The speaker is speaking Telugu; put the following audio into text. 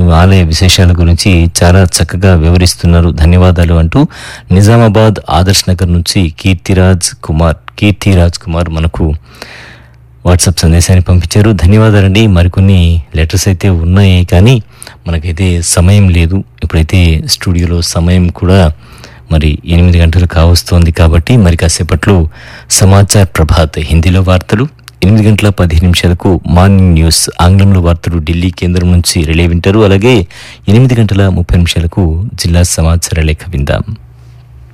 ఆలయ విశేషాల గురించి చాలా చక్కగా వివరిస్తున్నారు ధన్యవాదాలు అంటూ నిజామాబాద్ ఆదర్శ్ నగర్ నుంచి కీర్తిరాజ్ కుమార్ కీర్తిరాజ్ కుమార్ మనకు వాట్సాప్ సందేశాన్ని పంపించారు ధన్యవాదాలండి మరికొన్ని లెటర్స్ అయితే ఉన్నాయి కానీ మనకైతే సమయం లేదు ఇప్పుడైతే స్టూడియోలో సమయం కూడా మరి ఎనిమిది గంటలు కావస్తోంది కాబట్టి మరి కాసేపట్లో సమాచార్ ప్రభాత్ హిందీలో వార్తలు ఎనిమిది గంటల పదిహేను నిమిషాలకు మార్నింగ్ న్యూస్ ఆంగ్లంలో వార్తలు ఢిల్లీ కేంద్రం నుంచి రిలే వింటారు అలాగే ఎనిమిది గంటల ముప్పై నిమిషాలకు జిల్లా సమాచార లేఖ విందాం